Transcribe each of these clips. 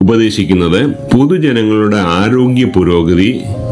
ഉപദേശിക്കുന്നത് പൊതുജനങ്ങളുടെ ആരോഗ്യ പുരോഗതി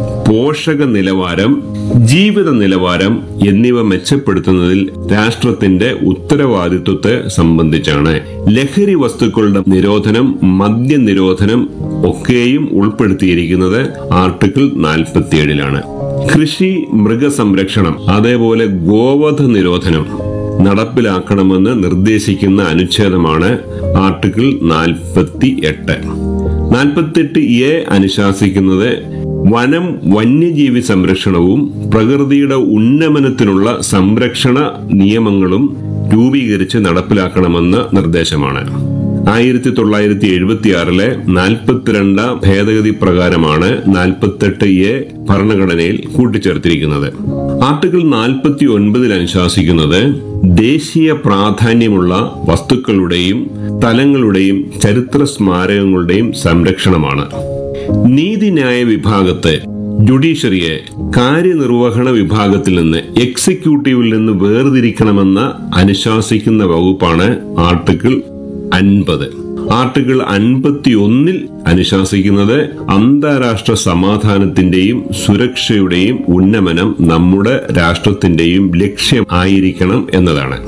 പോഷക നിലവാരം ജീവിത നിലവാരം എന്നിവ മെച്ചപ്പെടുത്തുന്നതിൽ രാഷ്ട്രത്തിന്റെ ഉത്തരവാദിത്വത്തെ സംബന്ധിച്ചാണ് ലഹരി വസ്തുക്കളുടെ നിരോധനം മദ്യ നിരോധനം ഒക്കെയും ഉൾപ്പെടുത്തിയിരിക്കുന്നത് ആർട്ടിക്കിൾ നാൽപ്പത്തിയേഴിലാണ് കൃഷി മൃഗസംരക്ഷണം അതേപോലെ ഗോവധ നിരോധനം നടപ്പിലാക്കണമെന്ന് നിർദ്ദേശിക്കുന്ന അനുച്ഛേദമാണ് ആർട്ടിക്കിൾ നാൽപ്പത്തി എട്ട് നാൽപ്പത്തെട്ട് എ അനുശാസിക്കുന്നത് വനം വന്യജീവി സംരക്ഷണവും പ്രകൃതിയുടെ ഉന്നമനത്തിനുള്ള സംരക്ഷണ നിയമങ്ങളും രൂപീകരിച്ച് നടപ്പിലാക്കണമെന്ന നിർദ്ദേശമാണ് ആയിരത്തി തൊള്ളായിരത്തി എഴുപത്തി ആറിലെ നാൽപ്പത്തിരണ്ട് ഭേദഗതി പ്രകാരമാണ് നാൽപ്പത്തെട്ട് എ ഭരണഘടനയിൽ കൂട്ടിച്ചേർത്തിരിക്കുന്നത് ആർട്ടിക്കിൾ നാൽപ്പത്തി ഒൻപതിൽ അനുശാസിക്കുന്നത് ദേശീയ പ്രാധാന്യമുള്ള വസ്തുക്കളുടെയും സ്ഥലങ്ങളുടെയും ചരിത്ര സ്മാരകങ്ങളുടെയും സംരക്ഷണമാണ് നീതിന്യായ വിഭാഗത്തെ ജുഡീഷ്യറിയെ കാര്യനിർവഹണ വിഭാഗത്തിൽ നിന്ന് എക്സിക്യൂട്ടീവിൽ നിന്ന് വേർതിരിക്കണമെന്ന അനുശാസിക്കുന്ന വകുപ്പാണ് ആർട്ടിക്കിൾ അൻപത് ആർട്ടിക്കിൾ അൻപത്തി ഒന്നിൽ അനുശാസിക്കുന്നത് അന്താരാഷ്ട്ര സമാധാനത്തിന്റെയും സുരക്ഷയുടെയും ഉന്നമനം നമ്മുടെ രാഷ്ട്രത്തിന്റെയും ലക്ഷ്യം ആയിരിക്കണം എന്നതാണ്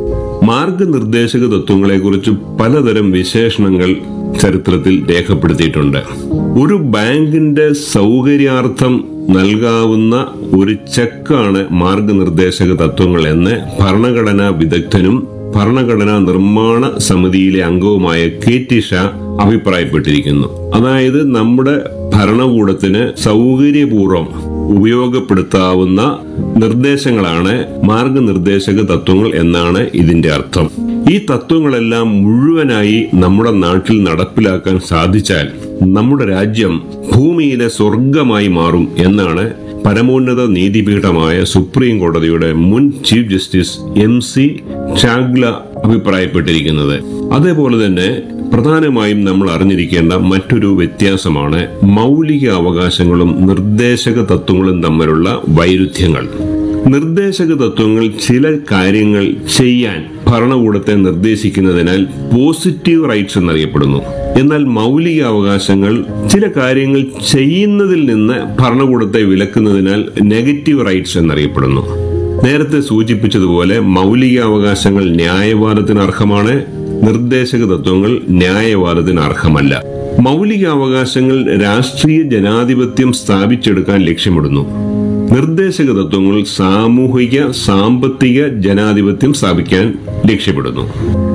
മാർഗനിർദ്ദേശക തത്വങ്ങളെക്കുറിച്ച് പലതരം വിശേഷണങ്ങൾ ചരിത്രത്തിൽ രേഖപ്പെടുത്തിയിട്ടുണ്ട് ഒരു ബാങ്കിന്റെ സൗകര്യാർത്ഥം നൽകാവുന്ന ഒരു ചെക്കാണ് മാർഗനിർദ്ദേശക തത്വങ്ങൾ എന്ന് ഭരണഘടനാ വിദഗ്ധനും ഭരണഘടനാ നിർമ്മാണ സമിതിയിലെ അംഗവുമായ കെ ടി ഷാ അഭിപ്രായപ്പെട്ടിരിക്കുന്നു അതായത് നമ്മുടെ ഭരണകൂടത്തിന് സൗകര്യപൂർവ്വം ഉപയോഗപ്പെടുത്താവുന്ന നിർദ്ദേശങ്ങളാണ് മാർഗനിർദ്ദേശക തത്വങ്ങൾ എന്നാണ് ഇതിന്റെ അർത്ഥം ഈ തത്വങ്ങളെല്ലാം മുഴുവനായി നമ്മുടെ നാട്ടിൽ നടപ്പിലാക്കാൻ സാധിച്ചാൽ നമ്മുടെ രാജ്യം ഭൂമിയിലെ സ്വർഗമായി മാറും എന്നാണ് പരമോന്നത നീതിപീഠമായ സുപ്രീം കോടതിയുടെ മുൻ chief justice M C Chagla അഭിപ്രായപ്പെട്ടിരിക്കുന്നത് അതേപോലെ തന്നെ പ്രധാനമായും നമ്മൾ അറിഞ്ഞിരിക്കേണ്ട മറ്റൊരു വ്യത്യാസമാണ് മൗലിക അവകാശങ്ങളും നിർദ്ദേശക തത്വങ്ങളും തമ്മിലുള്ള വൈരുദ്ധ്യങ്ങൾ നിർദ്ദേശക തത്വങ്ങൾ ചില കാര്യങ്ങൾ ചെയ്യാൻ ഭരണകൂടത്തെ നിർദ്ദേശിക്കുന്നതിനാൽ പോസിറ്റീവ് റൈറ്റ്സ് എന്നറിയപ്പെടുന്നു എന്നാൽ മൗലിക അവകാശങ്ങൾ ചില കാര്യങ്ങൾ ചെയ്യുന്നതിൽ നിന്ന് ഭരണകൂടത്തെ വിലക്കുന്നതിനാൽ നെഗറ്റീവ് റൈറ്റ്സ് എന്നറിയപ്പെടുന്നു നേരത്തെ സൂചിപ്പിച്ചതുപോലെ മൗലിക അവകാശങ്ങൾ ന്യായവാദത്തിന് അർഹമാണ് നിർദ്ദേശക തത്വങ്ങൾ ന്യായവാദത്തിന് അർഹമല്ല മൗലിക അവകാശങ്ങൾ രാഷ്ട്രീയ ജനാധിപത്യം സ്ഥാപിച്ചെടുക്കാൻ ലക്ഷ്യമിടുന്നു നിർദ്ദേശക തത്വങ്ങൾ സാമൂഹിക സാമ്പത്തിക ജനാധിപത്യം സ്ഥാപിക്കാൻ ലക്ഷ്യമിടുന്നു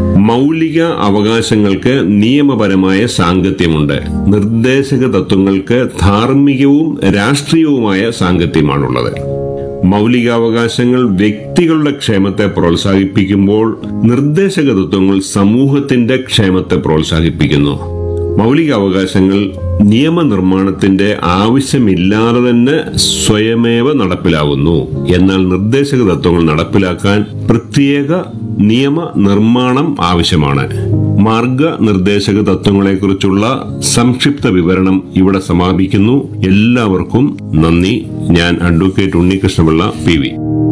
മൗലിക അവകാശങ്ങൾക്ക് നിയമപരമായ സാങ്കത്യമുണ്ട് നിർദ്ദേശക തത്വങ്ങൾക്ക് ധാർമ്മികവും രാഷ്ട്രീയവുമായ സാങ്കത്യമാണുള്ളത് മൗലികാവകാശങ്ങൾ വ്യക്തികളുടെ ക്ഷേമത്തെ പ്രോത്സാഹിപ്പിക്കുമ്പോൾ നിർദ്ദേശക തത്വങ്ങൾ സമൂഹത്തിന്റെ ക്ഷേമത്തെ പ്രോത്സാഹിപ്പിക്കുന്നു മൗലികാവകാശങ്ങൾ നിയമനിർമ്മാണത്തിന്റെ ആവശ്യമില്ലാതെ തന്നെ സ്വയമേവ നടപ്പിലാകുന്നു എന്നാൽ നിർദ്ദേശക തത്വങ്ങൾ നടപ്പിലാക്കാൻ പ്രത്യേക നിയമ നിർമ്മാണം ആവശ്യമാണ് മാർഗ നിർദ്ദേശക തത്വങ്ങളെക്കുറിച്ചുള്ള സംക്ഷിപ്ത വിവരണം ഇവിടെ സമാപിക്കുന്നു എല്ലാവർക്കും നന്ദി ഞാൻ advocate Unnikrishna Pillai P V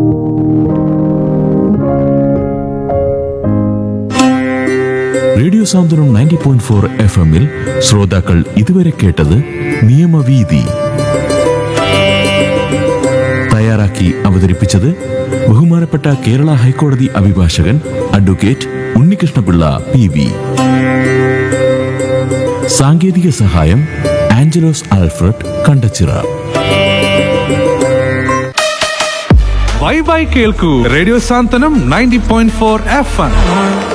radio Santhwanam ninety point four F എമ്മിൽ ശ്രോതാക്കൾ ഇതുവരെ കേട്ടത് നിയമവീതി തയ്യാറാക്കി അവതരിപ്പിച്ചത് ബഹുമാനപ്പെട്ട കേരള ഹൈക്കോടതി അഭിഭാഷകൻ അഡ്വക്കേറ്റ് ഉണ്ണികൃഷ്ണപിള്ള പി വി സാങ്കേതിക സഹായം ആഞ്ചലോസ് ആൽഫ്രഡ് കണ്ടച്ചിറ ബൈ ബൈ കേൾക്കൂ radio Santhwanam ninety point four F M